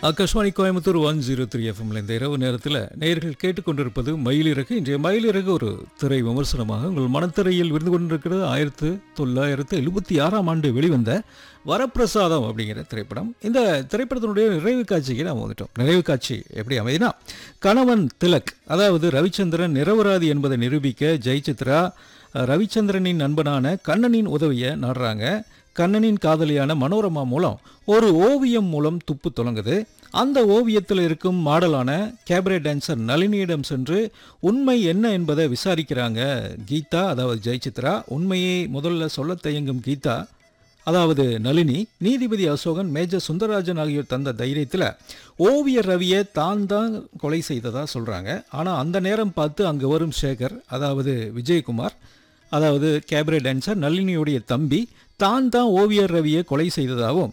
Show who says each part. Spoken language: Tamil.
Speaker 1: Akashvani Coimbatore one zero three எஃப்எம்ல இந்த இரவு நேரத்தில் நேயர்கள் கேட்டுக்கொண்டிருப்பது மயிலிறகு இன்றைய மயிலிறகு ஒரு திரை விமர்சனமாக உங்கள் மனத்திரையில் விருந்து கொண்டிருக்கிறது ஆயிரத்து தொள்ளாயிரத்து எழுபத்தி ஆறாம் ஆண்டு வெளிவந்த வரப்பிரசாதம் அப்படிங்கிற திரைப்படம் இந்த திரைப்படத்தினுடைய நிறைவு காட்சிக்கு நாம் வந்துட்டோம் நிறைவு காட்சி எப்படி அமைதினா கணவன் திலக் அதாவது ரவிச்சந்திரன் நிரபராதி என்பதை நிரூபிக்க ஜெயசித்ரா ரவிச்சந்திரனின் நண்பனான கண்ணனின் உதவியை நாடுறாங்க கண்ணனின் காதலியான மனோரமா மூலம் ஒரு ஓவியம் மூலம் துப்பு தொடங்குது அந்த ஓவியத்தில் இருக்கும் மாடலான கேபரே டான்சர் நளினியிடம் சென்று உண்மை என்ன என்பதை விசாரிக்கிறாங்க கீதா அதாவது ஜெயசித்ரா உண்மையை முதல்ல சொல்ல தயங்கும் கீதா அதாவது நளினி நீதிபதி அசோகன் மேஜர் சுந்தரராஜன் ஆகியோர் தந்த தைரியத்தில் ஓவியர் ரவியை தான் தான் கொலை செய்ததா சொல்கிறாங்க ஆனால் அந்த நேரம் பார்த்து அங்கே வரும் சேகர் அதாவது விஜயகுமார் அதாவது கேபரே டான்சர் நளினியுடைய தம்பி தான் தான் ஓவியர் ரவியை கொலை செய்ததாகவும்